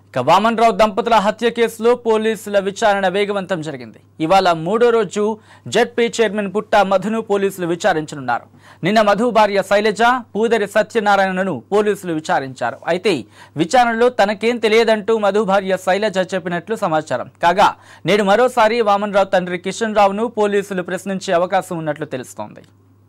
ఇక వామన్ రావు దంపతుల హత్య కేసులో పోలీసుల విచారణ వేగవంతం జరిగింది ఇవాళ మూడో రోజు జెడ్పీ చైర్మన్ పుట్ట మధును పోలీసులు విచారించనున్నారు నిన్న మధు భార్య శైలజ పూదరి సత్యనారాయణను పోలీసులు విచారించారు అయితే విచారణలో తనకేం తెలియదంటూ మధు భార్య శైలజ చెప్పినట్లు సమాచారం కాగా నేడు మరోసారి వామన్ రావు తండ్రి కిషన్ రావును పోలీసులు ప్రశ్నించే అవకాశం ఉన్నట్లు తెలుస్తోంది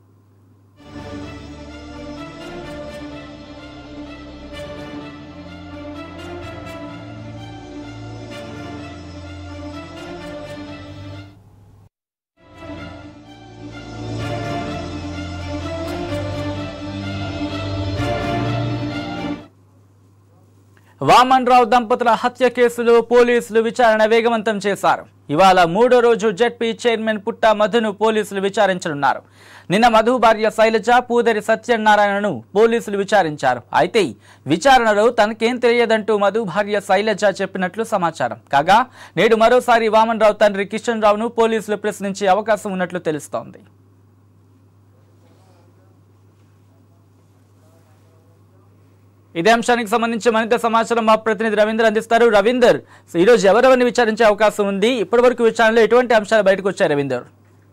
వామన్ రావు దంపతుల హత్య కేసులో పోలీసులు విచారణ వేగవంతం చేశారు ఇవాళ మూడో రోజు జెడ్పీ చైర్మన్ పుట్ట మధును పోలీసులు విచారించనున్నారు నిన్న మధు భార్య శైలజ పూదరి సత్యనారాయణను పోలీసులు విచారించారు అయితే విచారణలో తనకేం తెలియదంటూ మధు భార్య శైలజ చెప్పినట్లు సమాచారం కాగా నేడు మరోసారి వామన్ రావు తండ్రి కిషన్ రావును పోలీసులు ప్రశ్నించే అవకాశం ఉన్నట్లు తెలుస్తోంది ఇదే అంశానికి సంబంధించి మరింత సమాచారం మా ప్రతినిధి రవీందర్ అందిస్తారు రవీందర్ ఈ రోజు ఎవరెవరిని విచారించే అవకాశం ఉంది ఇప్పటి వరకు విచారణలో ఎటువంటి అంశాలు బయటకు వచ్చాయి రవీందర్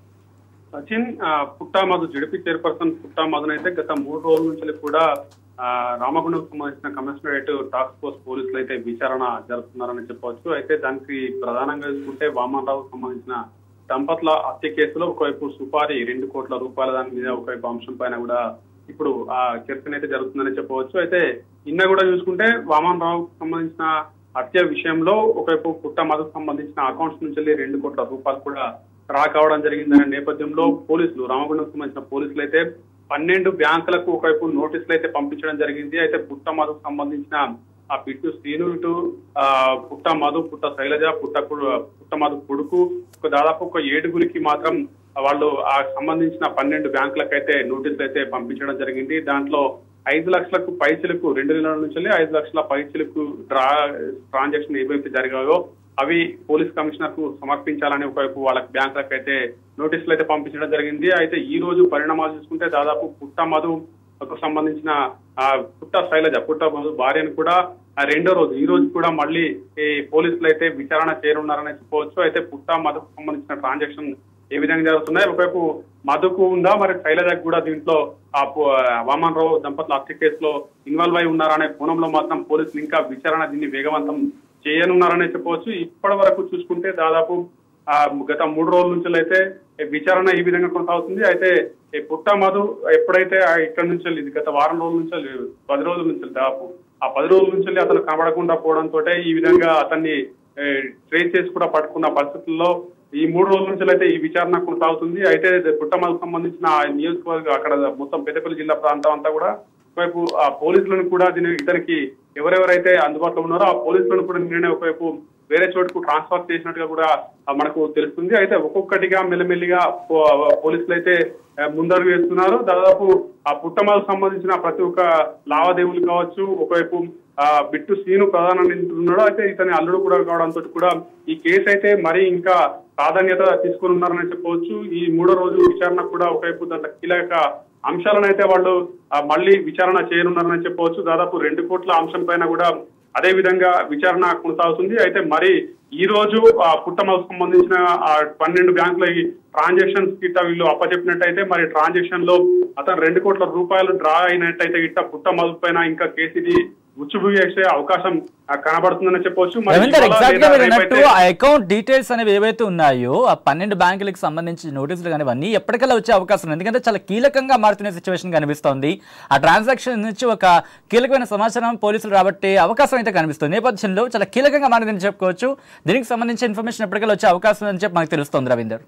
సచిన్ ఆ, పుట్టా మధు జడిపి చైర్పర్సన్ పుట్టా మధున్ అయితే గత మూడు రోజుల నుంచి కూడా ఆ, రామగుండం సంబంధించిన కమిషనరేట్ టాస్క్ ఫోర్స్ పోలీసులు అయితే విచారణ జరుపుతున్నారని చెప్పవచ్చు అయితే దానికి ప్రధానంగా చూసుకుంటే వామన్ రావు సంబంధించిన దంపతుల హత్య కేసులో ఒకవైపు సుపారీ రెండు కోట్ల రూపాయల దాని మీద ఒకవైపు అంశం పైన కూడా ఇప్పుడు ఆ చర్చన అయితే జరుగుతుందని చెప్పవచ్చు అయితే నిన్న కూడా చూసుకుంటే వామన్ రావు సంబంధించిన హత్య విషయంలో ఒకవైపు పుట్ట మధుకు సంబంధించిన అకౌంట్స్ నుంచి వెళ్ళి రెండు కోట్ల రూపాయలు కూడా డ్రా కావడం జరిగిందనే నేపథ్యంలో పోలీసులు రామగుండం సంబంధించిన పోలీసులు అయితే పన్నెండు బ్యాంకులకు ఒకవైపు నోటీసులు అయితే పంపించడం జరిగింది అయితే పుట్ట మధుకు సంబంధించిన ఆ పిట్టు శ్రీను ఇటు ఆ పుట్ట మధు పుట్ట శైలజ పుట్ట కు- పుట్ట మధు కొడుకు ఒక దాదాపు ఒక ఏడుగురికి మాత్రం వాళ్ళు ఆ సంబంధించిన పన్నెండు బ్యాంకులకు అయితే నోటీసులు అయితే పంపించడం జరిగింది దాంట్లో ఐదు లక్షలకు పైసలకు రెండు నెలల నుంచి వెళ్ళి ఐదు లక్షల పైసలకు డ్రా ట్రాన్సాక్షన్ ఏవైతే జరిగాయో అవి పోలీస్ కమిషనర్ కు సమర్పించాలని ఒకవైపు వాళ్ళకి బ్యాంకులకు అయితే నోటీసులు అయితే పంపించడం జరిగింది అయితే ఈ రోజు పరిణామాలు చూసుకుంటే దాదాపు పుట్ట మధు కు సంబంధించిన ఆ పుట్ట శైలజ పుట్ట మధు భార్యను కూడా ఆ రెండో రోజు ఈ రోజు కూడా మళ్ళీ ఈ పోలీసులు అయితే విచారణ చేరున్నారని చెప్పవచ్చు అయితే పుట్ట మధుకు సంబంధించిన ట్రాన్సాక్షన్ ఏ విధంగా జరుగుతున్నాయి ఒకవైపు మధుకు ఉందా మరి శైలజకు కూడా దీంట్లో ఆ పు- వామన్ రావు దంపతుల హత్య కేసులో ఇన్వాల్వ్ అయి ఉన్నారనే కోణంలో మాత్రం పోలీసులు ఇంకా విచారణ దీన్ని వేగవంతం చేయనున్నారనే చెప్పవచ్చు ఇప్పటి వరకు చూసుకుంటే దాదాపు ఆ గత మూడు రోజుల నుంచి అయితే విచారణ ఈ విధంగా కొనసాగుతుంది అయితే ఈ పుట్ట మధు ఎప్పుడైతే ఆ ఇక్కడి నుంచి వెళ్ళి ఇది గత వారం రోజుల నుంచి వెళ్ళి, పది రోజుల నుంచి వెళ్ళి దాదాపు ఆ పది రోజుల నుంచి వెళ్ళి అతను కనబడకుండా పోవడంతో ఈ విధంగా అతన్ని ట్రేస్ చేసి కూడా పట్టుకున్న పరిస్థితుల్లో ఈ మూడు రోజుల నుంచి అయితే ఈ విచారణ కొనసాగుతుంది అయితే పుట్టమలకు సంబంధించిన ఆ నియోజకవర్గం అక్కడ మొత్తం పెద్దపల్లి జిల్లా ప్రాంతం అంతా కూడా ఒకవైపు ఆ పోలీసులను కూడా దీని ఇతనికి ఎవరెవరైతే అందుబాటులో ఉన్నారో ఆ పోలీసులను కూడా నిన్ననే ఒకవైపు వేరే చోటుకు ట్రాన్స్ఫర్ చేసినట్టుగా కూడా ఆ, మనకు తెలుస్తుంది అయితే ఒక్కొక్కటిగా మెల్లమెల్లిగా పో- పోలీసులు అయితే ఆ, ముందడుగు వేస్తున్నారు దాదాపు ఆ పుట్టమలకు సంబంధించిన ప్రతి ఒక్క లావాదేవీలు కావచ్చు ఒకవైపు ఆ బిట్టు సీను ప్రధాన నిందితున్నాడు అయితే ఇతని అల్లుడు కూడా కావడంతో కూడా ఈ కేసు అయితే మరి ఇంకా ప్రాధాన్యత తీసుకుని ఉన్నారని చెప్పవచ్చు ఈ మూడో రోజు విచారణ కూడా ఒకవైపు దాంట్లో కీలక అంశాలను అయితే వాళ్ళు ఆ, మళ్ళీ విచారణ చేయనున్నారని చెప్పవచ్చు దాదాపు రెండు కోట్ల అంశం పైన కూడా అదే విధంగా విచారణ కొనసాగుతుంది అయితే మరి ఈ రోజు ఆ పుట్టమలకు సంబంధించిన ఆ పన్నెండు బ్యాంకుల ఈ ట్రాన్సాక్షన్స్ గిట్ట వీళ్ళు అప్పచెప్పినట్టయితే మరి ట్రాన్సాక్షన్ లో అతను రెండు కోట్ల రూపాయలు డ్రా అయినట్టయితే గిట్ట పుట్టమలు పైన ఇంకా కేసీది ఉచ్చుబు చేసే అవకాశం ఆ, కనబడుతుందని చెప్పవచ్చు మరి రవీందర్ ఇవాళ ఎగ్జాక్ట్ గా లేదా మీరు అన్నట్టు రేపైతే- ఆ అకౌంట్ డీటెయిల్స్ అనేవి ఏవైతే ఉన్నాయో ఆ పన్నెండు బ్యాంకులకు సంబంధించి నోటీసులు కానీ ఇవన్నీ ఎప్పటికల్లా వచ్చే అవకాశం ఉంది ఎందుకంటే చాలా కీలకంగా మారుతున్న సిచ్యువేషన్ కనిపిస్తోంది ఆ ట్రాన్సాక్షన్ నుంచి ఒక కీలకమైన సమాచారం పోలీసులు రాబట్టే అవకాశం అయితే కనిపిస్తుంది నేపథ్యంలో చాలా కీలకంగా మారిందని చెప్పుకోవచ్చు దీనికి సంబంధించి ఇన్ఫర్మేషన్ ఎప్పటికల్లా వచ్చే అవకాశం ఉందని చెప్పి మనకు తెలుస్తోంది రవీందర్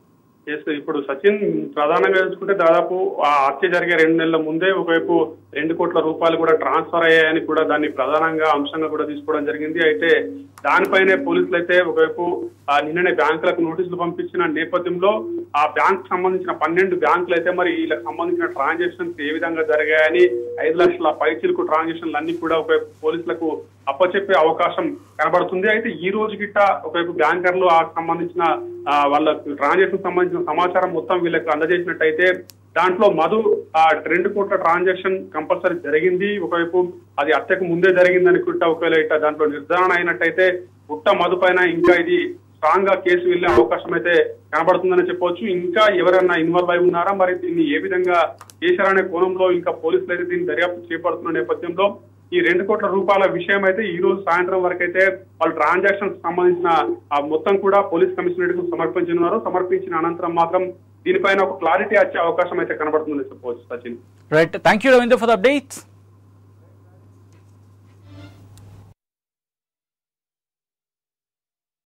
ఎస్ ఇప్పుడు సచిన్ ప్రధానంగా చూసుకుంటే దాదాపు ఆ హత్య జరిగే రెండు నెలల ముందే ఒకవైపు రెండు కోట్ల రూపాయలు కూడా ట్రాన్స్ఫర్ అయ్యాయని కూడా దాన్ని ప్రధానంగా అంశంగా కూడా తీసుకోవడం జరిగింది అయితే దానిపైనే పోలీసులు అయితే ఒకవైపు ఆ నిన్ననే బ్యాంకులకు నోటీసులు పంపించిన నేపథ్యంలో ఆ బ్యాంక్ సంబంధించిన పన్నెండు బ్యాంకులు అయితే మరి వీళ్ళకి సంబంధించిన ట్రాన్సాక్షన్స్ ఏ విధంగా జరిగాయని ఐదు లక్షల పైచీలకు ట్రాన్సాక్షన్లు అన్ని కూడా ఒకవైపు పోలీసులకు అప్పచెప్పే అవకాశం కనబడుతుంది అయితే ఈ రోజు గిట్ట ఒకవైపు బ్యాంకర్లు ఆ సంబంధించిన ఆ, వాళ్ళ ట్రాన్సాక్షన్ సంబంధించిన సమాచారం మొత్తం వీళ్ళకి అందజేసినట్టయితే దాంట్లో మధు ఆ రెండు కోట్ల ట్రాన్సాక్షన్ కంపల్సరీ జరిగింది ఒకవైపు అది హత్యకు ముందే జరిగింది అనుకుంటా ఒకవేళ ఇట్లా దాంట్లో నిర్ధారణ అయినట్టయితే పుట్ట మధు పైన ఇంకా ఇది స్ట్రాంగ్ గా కేసు వెళ్లే అవకాశం అయితే కనబడుతుందని చెప్పొచ్చు ఇంకా ఎవరైనా ఇన్వాల్వ్ అయి ఉన్నారా మరి దీన్ని ఏ విధంగా చేశారనే కోణంలో ఇంకా పోలీసులు అయితే దీన్ని దర్యాప్తు చేపడుతున్న నేపథ్యంలో ఈ రెండు కోట్ల రూపాయల విషయం అయితే ఈ రోజు సాయంత్రం వరకు అయితే వాళ్ళు ట్రాన్సాక్షన్స్ సంబంధించిన ఆ మొత్తం కూడా పోలీస్ కమిషనరేట్ కు సమర్పించనున్నారు సమర్పించిన అనంతరం మాత్రం దీనిపైన ఒక క్లారిటీ వచ్చే అవకాశం అయితే కనబడుతుందని చెప్పవచ్చు Sachin right thank you Ravindra for the updates